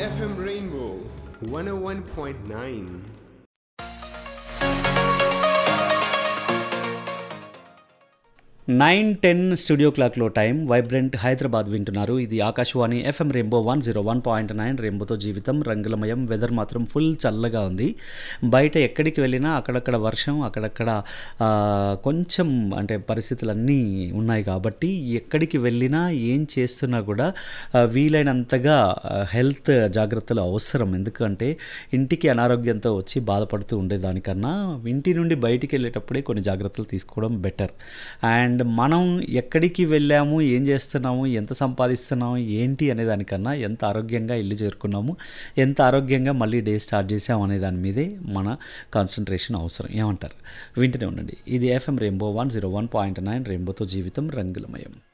FM Rainbow 101.9. Nine ten studio క్లాక్లో time vibrant Hyderabad వింటున్నారు ఇది Akashvani FM Rainbow one zero one point nine రెయిన్బోతో జీవితం రంగులమయం వెదర్ మాత్రం ఫుల్ చల్లగా ఉంది బయట ఎక్కడికి వెళ్ళినా అక్కడక్కడ వర్షం అక్కడక్కడ ఆ, కొంచెం అంటే పరిస్థితులన్నీ ఉన్నాయి కాబట్టి ఎక్కడికి వెళ్ళినా ఏం చేస్తున్నా కూడా ఆ, వీలైనంతగా హెల్త్ జాగ్రత్తలు అవసరం ఎందుకంటే ఇంటికి అనారోగ్యంతో వచ్చి బాధపడుతూ ఉండేదానికన్నా ఇంటి నుండి బయటికి వెళ్ళేటప్పుడే కొన్ని జాగ్రత్తలు తీసుకోవడం బెటర్ అండ్ మనం ఎక్కడికి వెళ్ళాము ఏం చేస్తున్నాము ఎంత సంపాదిస్తున్నాము ఏంటి అనే దానికన్నా ఎంత ఆరోగ్యంగా ఇల్లు చేరుకున్నాము ఎంత ఆరోగ్యంగా మళ్ళీ డే స్టార్ట్ చేసాము అనే దాని మీదే మన కాన్సన్ట్రేషన్ అవసరం ఏమంటారు వింటూనే ఉండండి ఇది FM Rainbow one zero one point nine రెయిన్బోతో జీవితం రంగులమయం